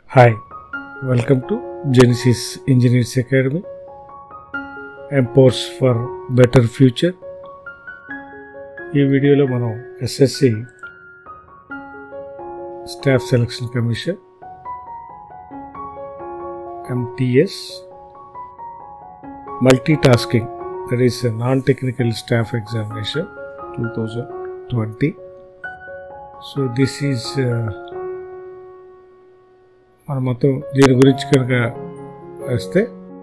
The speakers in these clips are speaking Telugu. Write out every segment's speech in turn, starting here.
hi welcome to Genesis engineers academy empowers for better future ఈ వీడియోలో మనం SSC staff selection commission MTS multi tasking that is non technical staff examination two thousand twenty so this is మనం మొత్తం దీని గురించి కనుక వస్తే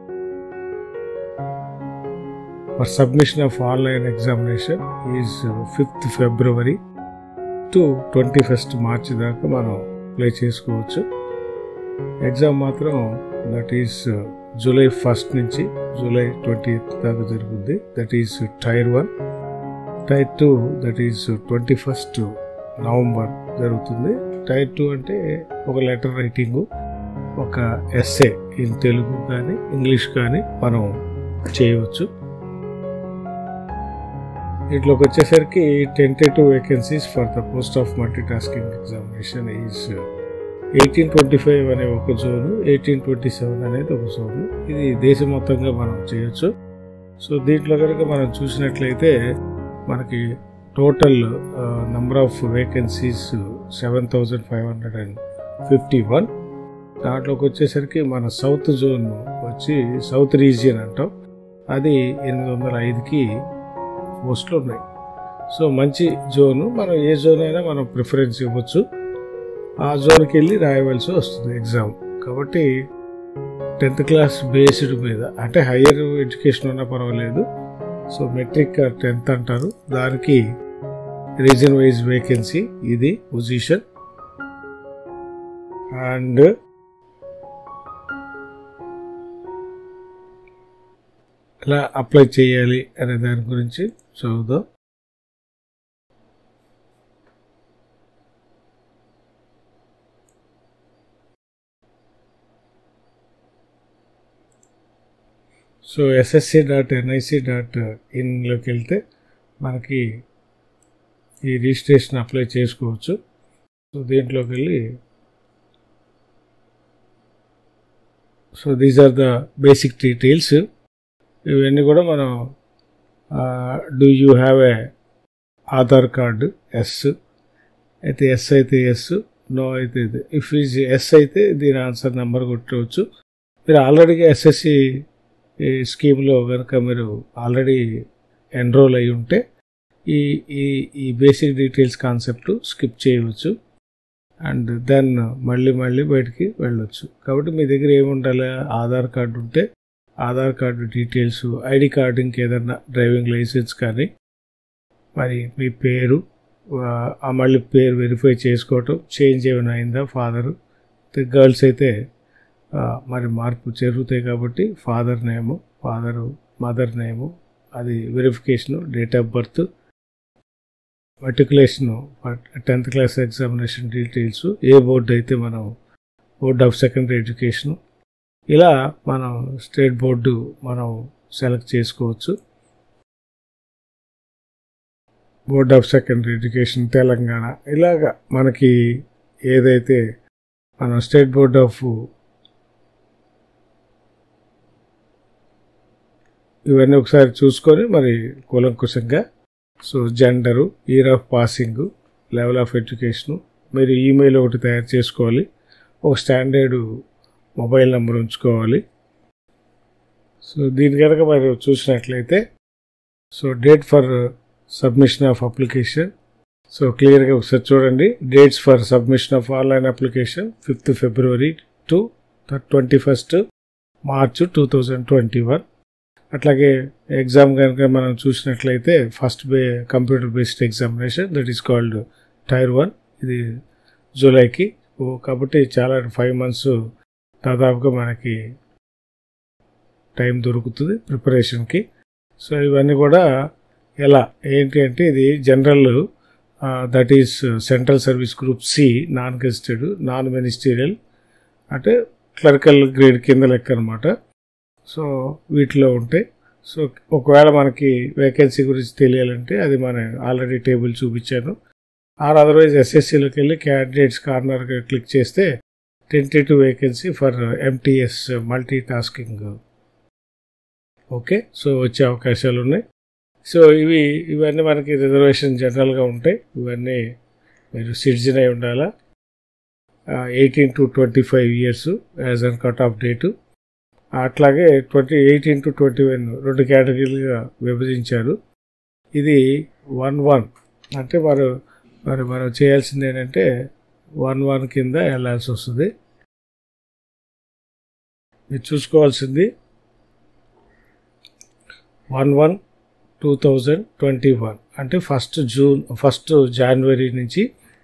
for submission of online examination is fifth February to twenty first March దాకా మనం అప్లై చేసుకోవచ్చు ఎగ్జామ్ మాత్రం దట్ ఈస్ జూలై ఫస్ట్ నుంచి జూలై ట్వంటీ ఎయిత్ దాకా జరుగుద్ది that is tier one tier two that is twenty first November జరుగుతుంది టైర్ టూ అంటే ఒక లెటర్ రైటింగు ఒక ఎస్ఏ ఇన్ తెలుగు కానీ ఇంగ్లీష్ కానీ మనం చేయవచ్చు వీటిలోకి వచ్చేసరికి tentative vacancies for the post of multi tasking examination is eighteen twenty five అనే ఒక జోను ఎయిటీన్ ట్వంటీ సెవెన్ అనేది ఒక జోను ఇది దేశం మొత్తంగా మనం చేయొచ్చు సో దీంట్లో కనుక మనం చూసినట్లయితే మనకి total number of vacancies seven thousand five hundred and fifty one దాంట్లోకి వచ్చేసరికి మన సౌత్ జోన్ వచ్చి సౌత్ రీజియన్ అంటాం అది ఎనిమిది వందల ఐదుకి పోస్టులు ఉన్నాయి సో మంచి జోను మనం ఏ జోన్ అయినా మనం ప్రిఫరెన్స్ ఇవ్వచ్చు ఆ జోన్కి వెళ్ళి రాయవలసి వస్తుంది ఎగ్జామ్ కాబట్టి టెన్త్ క్లాస్ బేస్డ్ మీద అంటే హయ్యర్ ఎడ్యుకేషన్ ఉన్నా పర్వాలేదు సో మెట్రిక్ టెన్త్ అంటారు దానికి రీజన్ వైజ్ వేకెన్సీ ఇది పొజిషన్ అండ్ ఎలా అప్లై చేయాలి అనే దాని గురించి చదువుదాం so SSC dot NIC dot ఇన్లోకి వెళ్తే మనకి ఈ రిజిస్ట్రేషన్ అప్లై చేసుకోవచ్చు సో దీంట్లోకి వెళ్ళి so these are the basic details ఇవన్నీ కూడా మనం do you have a Aadhaar card yes అయితే ఎస్ అయితే ఎస్ నో అయితే ఇది ఇఫ్ ఈజ్ ఎస్ అయితే దీని ఆన్సర్ నెంబర్ కొట్టవచ్చు మీరు ఆల్రెడీగా ఎస్ఎస్సి స్కీమ్లో కనుక మీరు ఆల్రెడీ ఎన్రోల్ అయి ఉంటే ఈ ఈ ఈ బేసిక్ డీటెయిల్స్ కాన్సెప్ట్ స్కిప్ చేయవచ్చు అండ్ దెన్ మళ్ళీ మళ్ళీ బయటికి వెళ్ళొచ్చు కాబట్టి మీ దగ్గర ఏముండాలి ఆధార్ కార్డు ఉంటే Aadhaar card details ID card ఇంకేదన్నా డ్రైవింగ్ లైసెన్స్ కానీ మరి మీ పేరు మళ్ళీ పేరు వెరిఫై చేసుకోవటం చేంజ్ ఏమైనా అయిందా ఫాదరు గర్ల్స్ అయితే మరి మార్పు జరుగుతాయి కాబట్టి father name father mother name అది verification date of birth matriculation tenth class examination details ఏ బోర్డు అయితే మనం బోర్డ్ ఆఫ్ సెకండరీ ఎడ్యుకేషను ఇలా మనం స్టేట్ బోర్డు మనం సెలెక్ట్ చేసుకోవచ్చు board of secondary education Telangana ఇలాగా మనకి ఏదైతే మనం స్టేట్ బోర్డ్ ఆఫ్ ఇవన్నీ ఒకసారి చూసుకొని మరి కూలంకుశంగా so gender year of passing level of education మీరు ఈమెయిల్ ఒకటి తయారు చేసుకోవాలి ఒక స్టాండర్డ్ మొబైల్ నెంబర్ ఉంచుకోవాలి సో దీని కనుక మీరు చూసినట్లయితే so date for submission of application so క్లియర్గా ఒకసారి చూడండి dates for submission of online application fifth February to twenty first March two thousand twenty one అట్లాగే ఎగ్జామ్ కనుక మనం చూసినట్లయితే first be computer based examination that is called tier one ఇది జూలైకి కాబట్టి చాలా ఫైవ్ మంత్స్ దాదాపుగా మనకి టైం దొరుకుతుంది ప్రిపరేషన్కి సో ఇవన్నీ కూడా ఎలా ఏంటి అంటే ఇది general that is central service group C non gazetted non ministerial అంటే క్లరికల్ గ్రేడ్ కింద లెక్క అనమాట సో వీటిలో ఉంటాయి సో ఒకవేళ మనకి వేకెన్సీ గురించి తెలియాలంటే అది మన ఆల్రెడీ టేబుల్ చూపించాను ఆర్ అదర్వైజ్ ఎస్ఎస్సీలోకి వెళ్ళి క్యాండిడేట్స్ కార్నర్ క్లిక్ చేస్తే tentative vacancy for MTS multi tasking okay so వచ్చే అవకాశాలు ఉన్నాయి సో ఇవి ఇవన్నీ మనకి రిజర్వేషన్ జనరల్గా ఉంటాయి ఇవన్నీ మీరు సిటిజన్ అయి ఉండాలా eighteen to twenty five years as on cut off date అట్లాగే twenty eighteen to twenty one రెండు కేటగిరీలుగా విభజించారు ఇది వన్ వన్ అంటే వారు మరి మనం చేయాల్సింది ఏంటంటే వన్ వన్ కింద వెళ్ళాల్సి వస్తుంది మీరు చూసుకోవాల్సింది one one two thousand twenty one అంటే ఫస్ట్ జూన్ ఫస్ట్ జనవరి నుంచి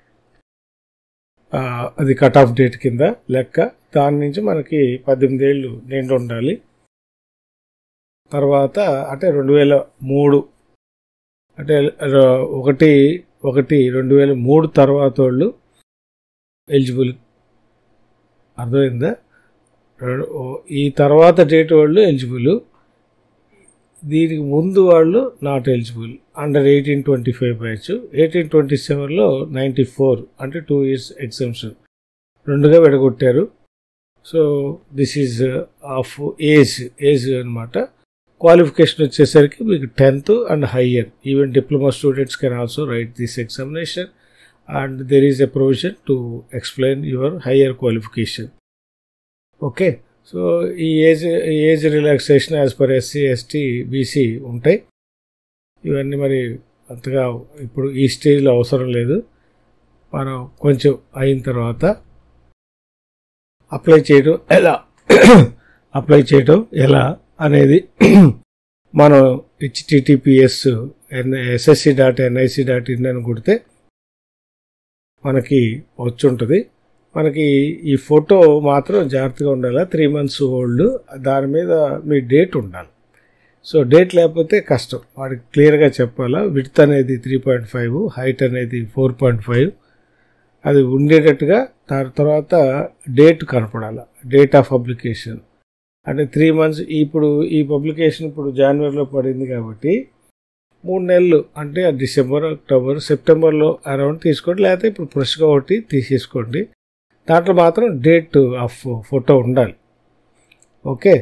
అది కట్ ఆఫ్ డేట్ కింద లెక్క దాని నుంచి మనకి పద్దెనిమిది ఏళ్ళు నిండి ఉండాలి తర్వాత అంటే రెండు వేల మూడు అంటే ఒకటి ఒకటి రెండు వేల మూడు తర్వాత వాళ్ళు ఎలిజిబుల్ అర్థమైందా ఈ తర్వాత డేట్ వాళ్ళు ఎలిజిబుల్ దీనికి ముందు వాళ్ళు not eligible under eighteen twenty five batch eighteen twenty సెవెన్లో నైంటీ ఫోర్ అంటే టూ ఇయర్స్ ఎగ్జామ్షన్ రెండుగా విడగొట్టారు so this is of age age అనమాట క్వాలిఫికేషన్ వచ్చేసరికి మీకు tenth and higher even diploma students can also write this examination and there is a provision to explain your higher qualification okay so ఈ age age relaxation as per SC ST BC ఉంటాయి ఇవన్నీ మరి అంతగా ఇప్పుడు ఈ స్టేజ్లో అవసరం లేదు మనం కొంచెం అయిన తర్వాత అప్లై చేయడం ఎలా అప్లై చేయడం ఎలా అనేది మనం HTTPS N SSC dot NIC dot in అని కొడితే మనకి వచ్చి ఉంటుంది మనకి ఈ ఫోటో మాత్రం జాగ్రత్తగా ఉండాలి త్రీ మంత్స్ ఓల్డ్ దాని మీద మీ డేట్ ఉండాలి సో డేట్ లేకపోతే కష్టం వాడికి క్లియర్గా చెప్పాలా విడ్త్ అనేది త్రీ పాయింట్ ఫైవ్ హైట్ అనేది ఫోర్ పాయింట్ ఫైవ్ అది ఉండేటట్టుగా దాని తర్వాత డేట్ కనపడాలి డేట్ ఆఫ్ పబ్లికేషన్ అంటే త్రీ మంత్స్ ఇప్పుడు ఈ పబ్లికేషన్ ఇప్పుడు జనవరిలో పడింది కాబట్టి మూడు నెలలు అంటే డిసెంబర్ అక్టోబర్ సెప్టెంబర్లో అరౌండ్ తీసుకోండి లేకపోతే ఇప్పుడు ఫ్రెష్గా ఒకటి తీసేసుకోండి దాంట్లో మాత్రం డేట్ ఆఫ్ ఫోటో ఉండాలి ఓకే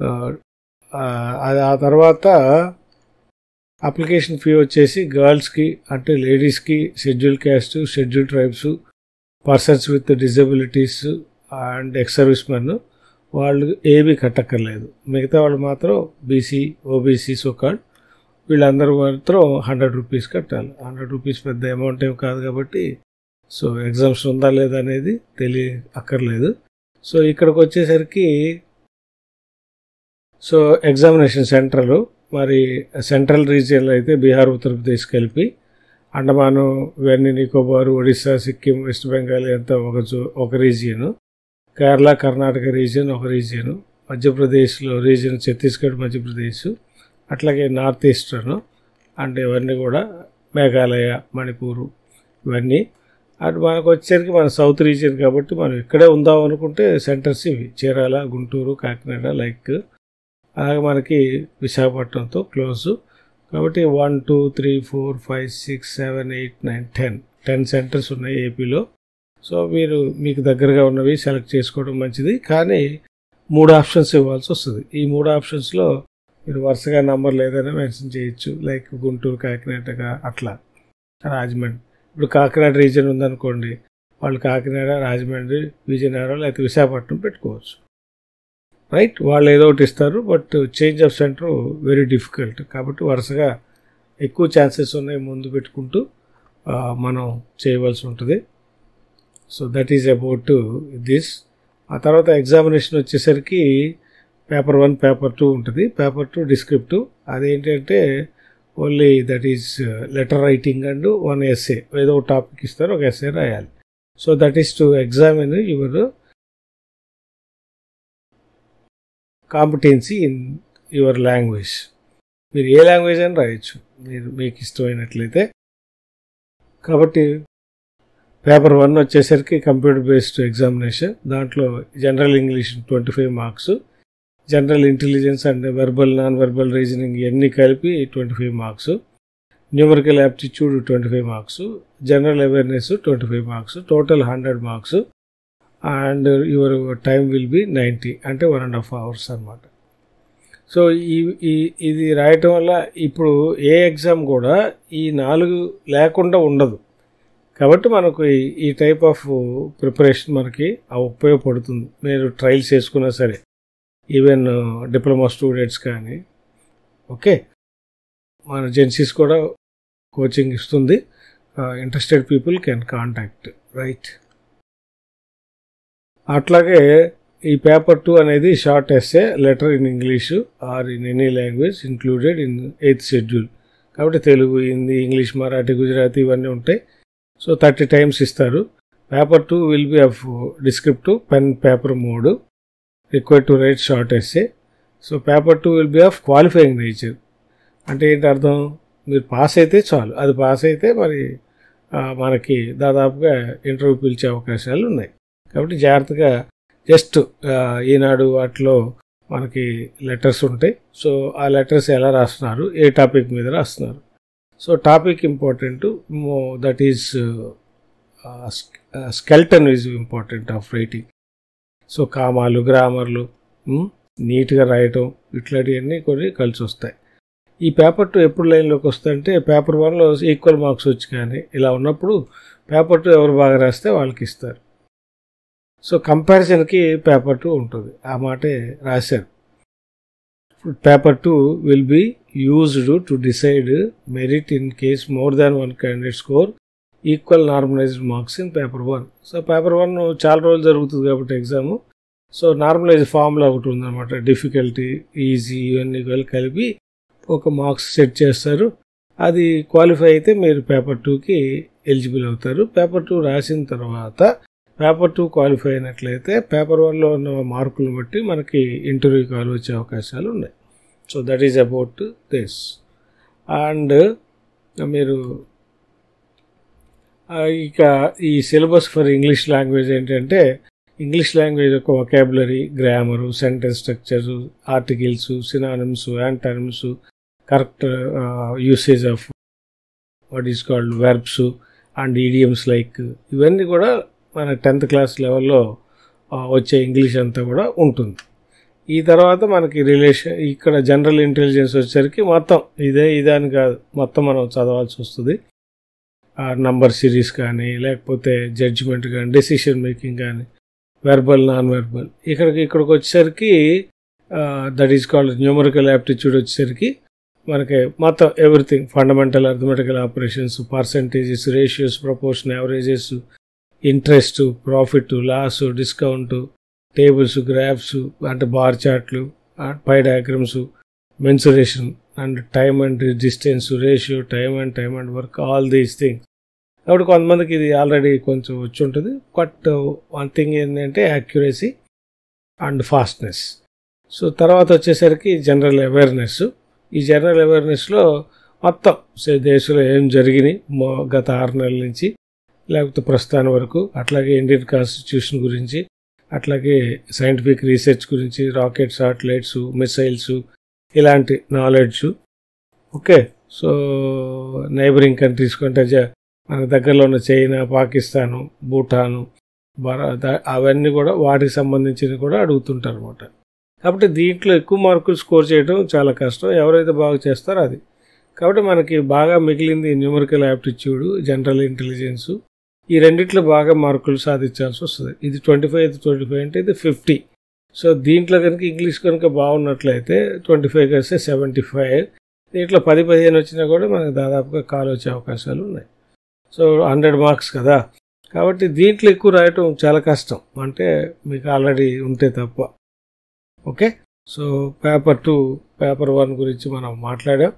ఆ తర్వాత అప్లికేషన్ ఫీ వచ్చేసి గర్ల్స్కి అంటే లేడీస్కి schedule caste schedule tribes persons with disabilities and ex service men వాళ్ళు ఏమీ కట్టక్కర్లేదు మిగతా వాళ్ళు మాత్రం బీసీ ఓబీసీ సోకాల్డ్ వీళ్ళందరూ మాత్రం హండ్రెడ్ రూపీస్ కట్టాలి హండ్రెడ్ రూపీస్ పెద్ద అమౌంట్ ఏం కాదు కాబట్టి సో ఎగ్జామ్స్ ఉందా లేదా అనేది తెలియ అక్కర్లేదు సో ఇక్కడికి వచ్చేసరికి సో ఎగ్జామినేషన్ సెంటర్లు మరి సెంట్రల్ రీజియన్లో అయితే బీహార్ ఉత్తరప్రదేశ్ కలిపి అండమాను ఇవన్నీ నికోబార్ ఒడిస్సా సిక్కిం వెస్ట్ బెంగాల్ అంతా ఒక ఒక రీజియను కేరళ కర్ణాటక రీజియన్ ఒక రీజియను మధ్యప్రదేశ్లో రీజియన్ ఛత్తీస్గఢ్ మధ్యప్రదేశ్ అట్లాగే నార్త్ ఈస్టర్న్ అండ్ ఇవన్నీ కూడా మేఘాలయ మణిపూరు ఇవన్నీ అటు మనకు వచ్చేసరికి మన సౌత్ రీజియన్ కాబట్టి మనం ఇక్కడే ఉందాం అనుకుంటే సెంటర్స్ ఇవి చీరాల గుంటూరు కాకినాడ లైక్ అలాగే మనకి విశాఖపట్నంతో క్లోజ్ కాబట్టి one two three four five six seven eight nine ten ten centres ఉన్నాయి ఏపీలో సో మీరు మీకు దగ్గరగా ఉన్నవి సెలెక్ట్ చేసుకోవడం మంచిది కానీ మూడు ఆప్షన్స్ ఇవ్వాల్సి వస్తుంది ఈ మూడు ఆప్షన్స్లో మీరు వరుసగా నంబర్ లేదని మెన్షన్ చేయొచ్చు లైక్ గుంటూరు కాకినాడ అట్లా రాజమండ్రి ఇప్పుడు కాకినాడ రీజియన్ ఉందనుకోండి వాళ్ళు కాకినాడ రాజమండ్రి విజయనగరం లేకపోతే విశాఖపట్నం పెట్టుకోవచ్చు రైట్ వాళ్ళు ఏదో ఒకటి ఇస్తారు but change of centre very difficult కాబట్టి వరుసగా ఎక్కువ ఛాన్సెస్ ఉన్నాయి ముందు పెట్టుకుంటూ మనం చేయవలసి ఉంటుంది so that is about this ఆ తర్వాత ఎగ్జామినేషన్ వచ్చేసరికి పేపర్ వన్ పేపర్ టూ ఉంటుంది పేపర్ టూ డిస్క్రిప్టివ్ అదేంటంటే only that is letter writing and one essay ఏదో ఒక టాపిక్ ఇస్తారు ఒక ఎస్ఏ రాయాలి so that is to examine your competency in your language మీరు ఏ లాంగ్వేజ్ అని రాయొచ్చు మీరు మీకు ఇష్టమైనట్లయితే కాబట్టి పేపర్ వన్ వచ్చేసరికి కంప్యూటర్ బేస్డ్ ఎగ్జామినేషన్ దాంట్లో general English twenty five marks general intelligence and verbal non verbal reasoning ఇవన్నీ కలిపి twenty five marks numerical aptitude twenty five marks general awareness twenty five marks total hundred marks and your time will be ninety అంటే వన్ అండ్ హాఫ్ అవర్స్ అనమాట సో ఈ ఈ ఇది రాయటం వల్ల ఇప్పుడు ఏ ఎగ్జామ్ కూడా ఈ నాలుగు లేకుండా ఉండదు కాబట్టి మనకు ఈ- ఈ టైప్ ఆఫ్ ప్రిపరేషన్ మనకి ఆ ఉపయోగపడుతుంది మీరు ట్రయల్స్ చేసుకున్నా సరే ఈవెన్ డిప్లొమా స్టూడెంట్స్ కానీ ఓకే మన జెన్సీస్ కూడా కోచింగ్ ఇస్తుంది interested people can contact right అట్లాగే ఈ పేపర్ టూ అనేది short essay letter in English or in any language included in eighth schedule కాబట్టి తెలుగు హిందీ ఇంగ్లీష్ మరాఠీ గుజరాతీ ఇవన్నీ ఉంటాయి సో థర్టీ టైమ్స్ ఇస్తారు paper two will be of descriptive pen paper mode required to write short essay so paper two will be of qualifying nature అంటే ఏంటి అర్థం మీరు పాస్ అయితే చాలు అది పాస్ అయితే మరి ఆ, మనకి దాదాపుగా ఇంటర్వ్యూ పిలిచే అవకాశాలు ఉన్నాయి కాబట్టి జాగ్రత్తగా జస్ట్ ఈనాడు వాటిలో మనకి లెటర్స్ ఉంటాయి సో ఆ లెటర్స్ ఎలా రాస్తున్నారు ఏ టాపిక్ మీద రాస్తున్నారు so topic important that is skeleton is important of writing so కామాలు గ్రామర్లు నీట్గా రాయటం ఇట్లాంటివన్నీ కొన్ని కలిసి వస్తాయి ఈ పేపర్ టూ ఎప్పుడు లైన్లోకి వస్తాయంటే పేపర్ వన్లో ఈక్వల్ మార్క్స్ వచ్చి కానీ ఇలా ఉన్నప్పుడు పేపర్ టూ ఎవరు బాగా రాస్తే వాళ్ళకి ఇస్తారు సో కంపారిజన్కి పేపర్ టూ ఉంటుంది ఆ మాటే రాశారు paper two will be used to decide merit in case more than one candidate score equal normalised marks in paper one so paper one చాలా రోజులు జరుగుతుంది కాబట్టి ఎగ్జామ్ సో నార్మలైజ్ ఫార్ములా ఒకటి ఉందన్నమాట డిఫికల్టీ ఈజీ ఇవన్నీ కలిపి ఒక మార్క్స్ సెట్ చేస్తారు అది క్వాలిఫై అయితే మీరు పేపర్ టూకి ఎలిజిబుల్ అవుతారు పేపర్ టూ రాసిన తర్వాత పేపర్ టూ క్వాలిఫై అయినట్లయితే పేపర్ వన్లో ఉన్న మార్కులను బట్టి మనకి ఇంటర్వ్యూ కాల్ వచ్చే అవకాశాలు ఉన్నాయి so that is about this and మీరు ఆ, ఇక ఈ సిలబస్ ఫర్ ఇంగ్లీష్ లాంగ్వేజ్ ఏంటంటే ఇంగ్లీష్ లాంగ్వేజ్ యొక్క vocabulary grammar sentence structures articles synonyms antonyms correct usage of what is called verbs and idioms like ఇవన్నీ కూడా మన టెన్త్ క్లాస్ లెవెల్లో వచ్చే ఇంగ్లీష్ అంతా కూడా ఉంటుంది ఈ తర్వాత మనకి రిలేషన్ ఇక్కడ జనరల్ ఇంటెలిజెన్స్ వచ్చేసరికి మొత్తం ఇదే ఇదే అని కాదు మొత్తం మనం చదవాల్సి వస్తుంది నంబర్ సిరీస్ కానీ లేకపోతే జడ్జిమెంట్ కానీ డెసిషన్ మేకింగ్ కానీ వెర్బల్ నాన్ వెర్బల్ ఇక్కడికి ఇక్కడికి వచ్చేసరికి that is called numerical aptitude వచ్చేసరికి మనకి మొత్తం everything fundamental arithmetical operations percentages ratios proportion averages interest profit loss discount tables graphs అంటే బార్ చార్ట్లు pie diagrams mensuration and time and distance ratio time and time and work all these things కాబట్టి కొంతమందికి ఇది ఆల్రెడీ కొంచెం వచ్చి ఉంటుంది బట్ వన్ థింగ్ ఏంటంటే యాక్యురసీ అండ్ ఫాస్ట్నెస్ సో తర్వాత వచ్చేసరికి జనరల్ అవేర్నెస్ ఈ జనరల్ అవేర్నెస్లో మొత్తం సే- దేశంలో ఏం జరిగినాయి మొ- గత ఆరు నెలల నుంచి లేకపోతే ప్రస్తుతాని వరకు అట్లాగే ఇండియన్ కాన్స్టిట్యూషన్ గురించి అట్లాగే సైంటిఫిక్ రీసెర్చ్ గురించి రాకెట్ సాటిలైట్స్ మిసైల్స్ ఇలాంటి knowledge okay so neighbouring countries కంటే జ- మన దగ్గరలో ఉన్న చైనా పాకిస్తాను భూటాను భార- ద- అవన్నీ కూడా వాటికి సంబంధించినవి కూడా అడుగుతుంటారు అనమాట కాబట్టి దీంట్లో ఎక్కువ మార్కులు స్కోర్ చేయడం చాలా కష్టం ఎవరైతే బాగా చేస్తారో అది కాబట్టి మనకి బాగా మిగిలింది న్యూమరికల్ యాప్టిట్యూడ్ జనరల్ ఇంటెలిజెన్స్ ఈ రెండిట్లో బాగా మార్కులు సాధించాల్సి వస్తుంది ఇది ట్వంటీ ఫైవ్ ట్వంటీ ఫైవ్ అంటే ఇది ఫిఫ్టీ సో దీంట్లో కనుక ఇంగ్లీష్ కనుక బాగున్నట్లయితే ట్వంటీ ఫైవ్ కలిస్తే సెవెంటీ ఫైవ్ దీంట్లో పది పదిహేను వచ్చినా కూడా మనకు దాదాపుగా కాల్ వచ్చే అవకాశాలు ఉన్నాయి సో హండ్రెడ్ మార్క్స్ కదా కాబట్టి దీంట్లో ఎక్కువ రాయటం చాలా కష్టం అంటే మీకు ఆల్రెడీ ఉంటే తప్ప okay so paper two paper one గురించి మనం మాట్లాడాం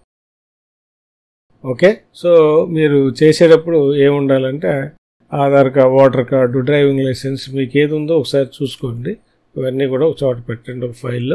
ఓకే సో మీరు చేసేటప్పుడు ఏముండాలంటే Aadhaar card voter card driving licence మీకు ఏది ఉందో ఒకసారి చూసుకోండి ఇవన్నీ కూడా ఒక చోట పెట్టండి ఒక ఫైల్లో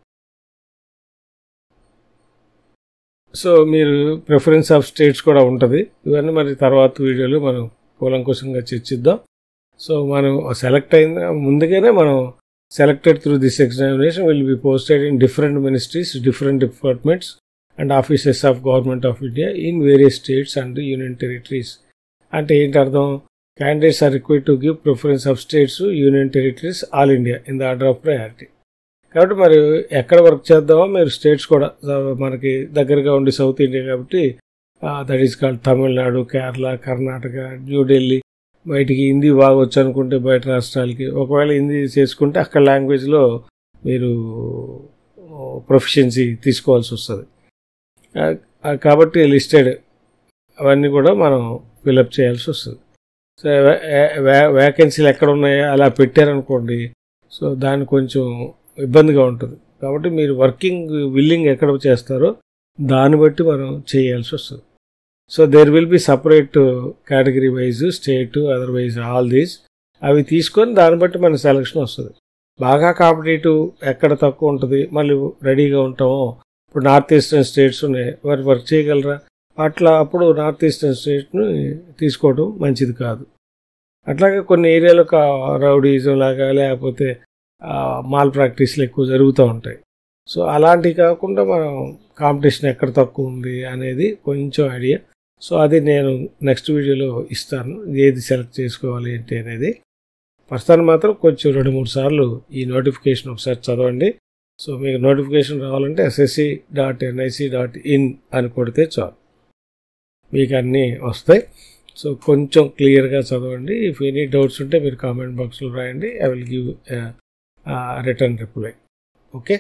సో మీరు ప్రిఫరెన్స్ ఆఫ్ స్టేట్స్ కూడా ఉంటుంది ఇవన్నీ మరి తర్వాత వీడియోలో మనం కూలంకుశంగా చర్చిద్దాం సో మనం సెలెక్ట్ అయిన ముందుగానే మనం selected through this examination will be posted in different ministries different departments and offices of government of India in various states and union territories అంటే ఏంటి అర్థం candidates are required to give preference of states union territories all India in the order of priority కాబట్టి మరి ఎక్కడ వర్క్ చేద్దామో మీరు స్టేట్స్ కూడా మనకి దగ్గరగా ఉండి సౌత్ ఇండియా కాబట్టి that is called Tamil Nadu Kerala Karnataka New Delhi బయటికి హిందీ బాగొచ్చు అనుకుంటే బయట రాష్ట్రాలకి ఒకవేళ హిందీ చేసుకుంటే అక్కడ లాంగ్వేజ్లో మీరు ప్రొఫిషియన్సీ తీసుకోవాల్సి వస్తుంది కాబట్టి లిస్టెడ్ అవన్నీ కూడా మనం ఫిలప్ చేయాల్సి వస్తుంది సో వ్యాకెన్సీలు ఎక్కడ ఉన్నాయో అలా పెట్టారనుకోండి సో దాన్ని కొంచెం ఇబ్బందిగా ఉంటుంది కాబట్టి మీరు వర్కింగ్ విల్లింగ్ ఎక్కడ చేస్తారో దాన్ని బట్టి మనం చేయాల్సి వస్తుంది so there will be separate category wise state otherwise all these అవి తీసుకొని దాన్ని బట్టి మన సెలక్షన్ వస్తుంది బాగా కాంపిటేటివ్ ఎక్కడ తక్కువ ఉంటుంది మళ్ళీ రెడీగా ఉంటామో ఇప్పుడు నార్త్ ఈస్టర్న్ స్టేట్స్ ఉన్నాయి వారు వర్క్ చేయగలరా అట్లా అప్పుడు నార్త్ ఈస్టర్న్ స్టేట్ను తీసుకోవడం మంచిది కాదు అట్లాగే కొన్ని ఏరియాలో రౌడీజం లాగా లేకపోతే మాల్ ప్రాక్టీస్లు ఎక్కువ జరుగుతూ ఉంటాయి సో అలాంటివి కాకుండా మనం కాంపిటీషన్ ఎక్కడ తక్కువ ఉంది అనేది కొంచెం ఐడియా సో అది నేను నెక్స్ట్ వీడియోలో ఇస్తాను ఏది సెలెక్ట్ చేసుకోవాలి ఏంటి అనేది ప్రస్తుతానికి మాత్రం కొంచెం రెండు మూడు సార్లు ఈ నోటిఫికేషన్ ఒకసారి చదవండి సో మీకు నోటిఫికేషన్ రావాలంటే SSC dot NIC dot in అని కొడితే చాలు మీకు అన్నీ వస్తాయి సో కొంచెం క్లియర్గా చదవండి ఇఫ్ ఎనీ డౌట్స్ ఉంటే మీరు కామెంట్ బాక్స్లో రాయండి I will give return reply okay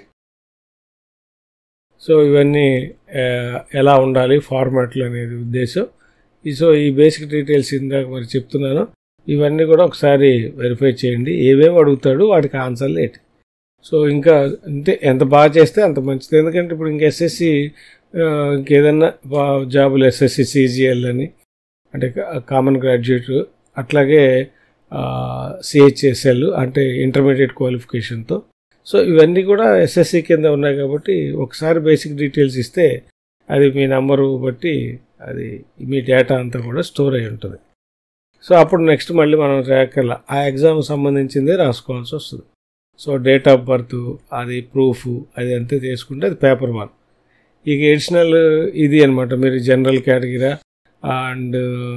so ఇవన్నీ ఎలా ఉండాలి ఫార్మాట్లు అనేది ఉద్దేశం సో ఈ బేసిక్ డీటెయిల్స్ ఇందాక మరి చెప్తున్నాను ఇవన్నీ కూడా ఒకసారి వెరిఫై చేయండి ఏమేమి అడుగుతాడు వాటికి ఆన్సర్లు ఏంటి సో ఇంకా అంటే ఎంత బాగా చేస్తే అంత మంచిది ఎందుకంటే ఇప్పుడు ఇంక ఎస్ఎస్సి ఇంకేదన్నా జాబులు ఎస్ఎస్సి సిజిఎల్ అని అంటే కామన్ గ్రాడ్యుయేట్ అట్లాగే సిహెచ్ఎస్ఎల్ అంటే ఇంటర్మీడియట్ క్వాలిఫికేషన్తో సో ఇవన్నీ కూడా ఎస్ఎస్సి కింద ఉన్నాయి కాబట్టి ఒకసారి బేసిక్ డీటెయిల్స్ ఇస్తే అది మీ నంబరు బట్టి అది మీ డేటా అంతా కూడా స్టోర్ అయి ఉంటుంది సో అప్పుడు నెక్స్ట్ మళ్ళీ మనం ర్యాకర్ల ఆ ఎగ్జామ్ సంబంధించిందే రాసుకోవాల్సి వస్తుంది సో డేట్ ఆఫ్ బర్త్ అది ప్రూఫ్ అది అంతా చేసుకుంటే అది పేపర్ వన్ ఇక ఎడిషనల్ ఇది అనమాట మీరు జనరల్ కేటగిరా అండ్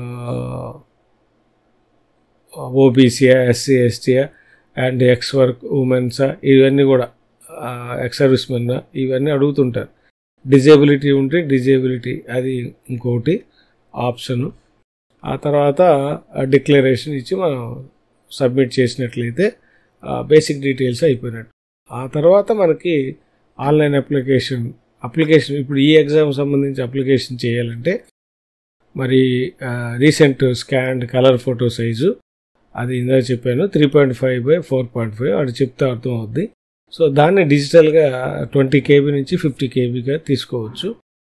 ఓబీసీయా ఎస్సీ ఎస్టీయా అండ్ ఎక్స్ వర్క్ ఉమెన్సా ఇవన్నీ కూడా ఎక్స్ సర్వీస్ మెన్ ఇవన్నీ అడుగుతుంటారు డిజేబిలిటీ ఉంటే డిజేబిలిటీ అది ఇంకోటి ఆప్షను ఆ తర్వాత డిక్లరేషన్ ఇచ్చి మనం సబ్మిట్ చేసినట్లయితే బేసిక్ డీటెయిల్స్ అయిపోయినట్టు ఆ తర్వాత మనకి ఆన్లైన్ అప్లికేషన్ అప్లికేషన్ ఇప్పుడు ఈ ఎగ్జామ్ సంబంధించి అప్లికేషన్ చేయాలంటే మరి recent scan colour photo size అది ఇందాక చెప్పాను three point five by four point five అది చెప్తే అర్థం అవుద్ది సో దాన్ని డిజిటల్గా ట్వంటీ కేబీ నుంచి ఫిఫ్టీ కేబీగా తీసుకోవచ్చు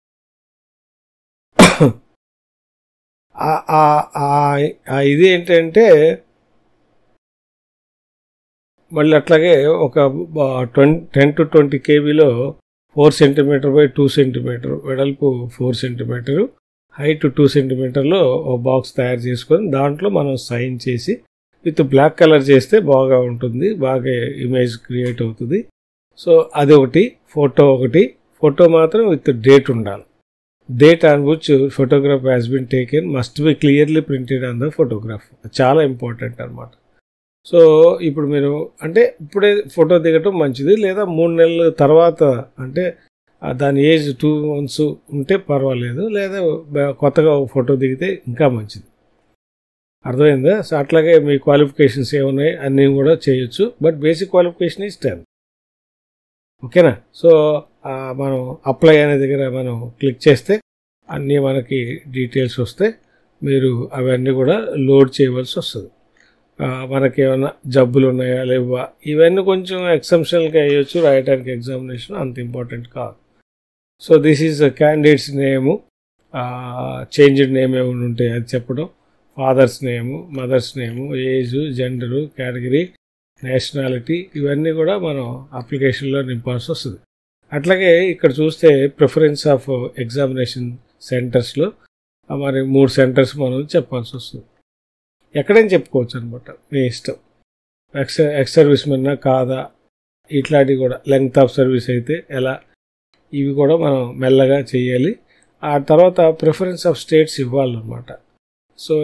ఇది ఏంటంటే మళ్ళీ అట్లాగే ఒక ట్వంటీ టెన్ టు ట్వంటీ కేబీలో four centimetre by two centimetre వెడల్పు ఫోర్ సెంటీమీటరు హైట్ టూ సెంటీమీటర్లో ఒక బాక్స్ తయారు చేసుకొని దాంట్లో మనం సైన్ చేసి విత్ బ్లాక్ కలర్ చేస్తే బాగా ఉంటుంది బాగా ఇమేజ్ క్రియేట్ అవుతుంది సో అది ఒకటి ఫోటో ఒకటి ఫోటో మాత్రం విత్ డేట్ ఉండాలి date on which photograph has been taken must be clearly printed on the photograph చాలా ఇంపార్టెంట్ అనమాట సో ఇప్పుడు మీరు అంటే ఇప్పుడే ఫోటో దిగటం మంచిది లేదా మూడు నెలల తర్వాత అంటే దాని ఏజ్ టూ మంత్స్ ఉంటే పర్వాలేదు లేదా కొత్తగా ఫోటో దిగితే ఇంకా మంచిది అర్థమైందా సో అట్లాగే మీ క్వాలిఫికేషన్స్ ఏమున్నాయి అన్నీ కూడా చేయొచ్చు but basic qualification is ten ఓకేనా సో మనం అప్లై అనే దగ్గర మనం క్లిక్ చేస్తే అన్నీ మనకి డీటెయిల్స్ వస్తే మీరు అవన్నీ కూడా లోడ్ చేయవలసి వస్తుంది మనకి ఏమైనా జబ్బులు ఉన్నాయా లేవా ఇవన్నీ కొంచెం ఎక్సెప్షనల్గా వేయచ్చు రాయడానికి ఎగ్జామినేషన్ అంత ఇంపార్టెంట్ కాదు so this is candidate's name changed name ఏమైనా ఉంటే అది చెప్పడం father's name mother's name age gender category nationality ఇవన్నీ కూడా మనం అప్లికేషన్లో నింపాల్సి వస్తుంది అట్లాగే ఇక్కడ చూస్తే ప్రిఫరెన్స్ ఆఫ్ ఎగ్జామినేషన్ సెంటర్స్లో మరి మూడు సెంటర్స్ మనం చెప్పాల్సి వస్తుంది ఎక్కడైనా చెప్పుకోవచ్చు అనమాట మీ ఇష్టం ఎక్స్ ఎక్స్ సర్వీస్ మెన్నా కాదా ఇట్లాంటివి కూడా లెంగ్త్ ఆఫ్ సర్వీస్ అయితే ఎలా ఇవి కూడా మనం మెల్లగా చేయాలి ఆ తర్వాత ప్రిఫరెన్స్ ఆఫ్ స్టేట్స్ ఇవ్వాలన్నమాట సో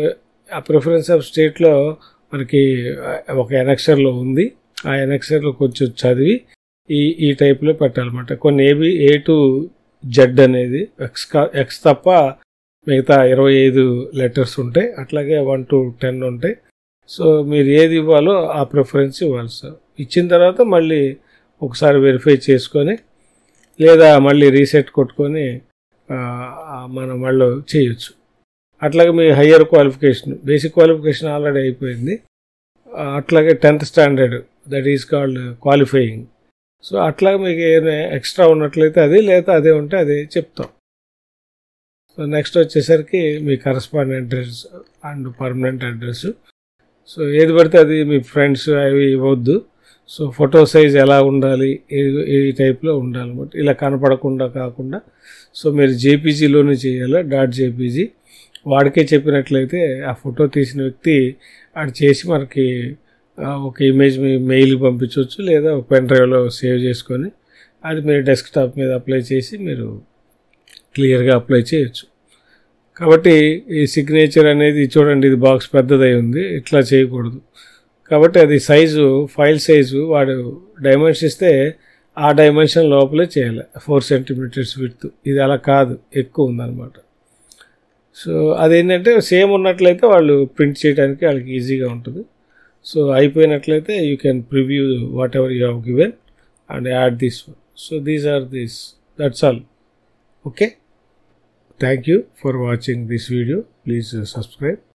ఆ ప్రిఫరెన్స్ ఆఫ్ స్టేట్లో మనకి ఒక ఎనక్సర్లో ఉంది ఆ ఎనక్సర్లో కొంచెం చదివి ఈ ఈ టైప్లో పెట్టాలన్నమాట కొన్ని ఏబి ఏ టు జెడ్ అనేది ఎక్స్ ఎక్స్ తప్ప మిగతా ఇరవై ఐదు లెటర్స్ ఉంటాయి అట్లాగే వన్ టు టెన్ ఉంటాయి సో మీరు ఏది ఇవ్వాలో ఆ ప్రిఫరెన్స్ ఇవ్వాలి సార్ ఇచ్చిన తర్వాత మళ్ళీ ఒకసారి వెరిఫై చేసుకొని లేదా మళ్ళీ రీసెట్ కొట్టుకొని మనం మళ్ళీ చేయొచ్చు అట్లాగే మీ higher qualification basic qualification already అయిపోయింది అట్లాగే tenth standard that is called qualifying so అట్లాగే మీకు ఏమైనా ఎక్స్ట్రా ఉన్నట్లయితే అది లేదా అదే ఉంటే అదే చెప్తాం సో నెక్స్ట్ వచ్చేసరికి మీ correspondent address and permanent address so ఏది పడితే అది మీ ఫ్రెండ్స్ అవి ఇవ్వద్దు సో ఫోటో సైజ్ ఎలా ఉండాలి ఈ టైప్లో ఉండాలన్నమాట ఇలా కనపడకుండా కాకుండా సో మీరు జేపీజీలోనే చేయాలి డాట్ జేపీజీ వాడికే చెప్పినట్లయితే ఆ ఫోటో తీసిన వ్యక్తి అది చేసి మనకి ఒక ఇమేజ్ మీ మెయిల్కి పంపించవచ్చు లేదా ఒక పెన్ డ్రైవ్లో సేవ్ చేసుకొని అది మీరు డెస్క్టాప్ మీద అప్లై చేసి మీరు క్లియర్గా అప్లై చేయొచ్చు కాబట్టి ఈ సిగ్నేచర్ అనేది చూడండి ఇది బాక్స్ పెద్దదై ఉంది ఇట్లా చేయకూడదు కాబట్టి అది సైజు ఫైల్ సైజు వాడు డైమెన్షన్ ఇస్తే ఆ డైమెన్షన్ లోపలే చేయాలి ఫోర్ సెంటీమీటర్స్ విత్ ఇది అలా కాదు ఎక్కువ ఉందన్నమాట సో అదేంటంటే సేమ్ ఉన్నట్లయితే వాళ్ళు ప్రింట్ చేయడానికి వాళ్ళకి ఈజీగా ఉంటుంది సో అయిపోయినట్లయితే you can preview whatever you have given and add this one so these are this that's all okay thank you for watching this video please subscribe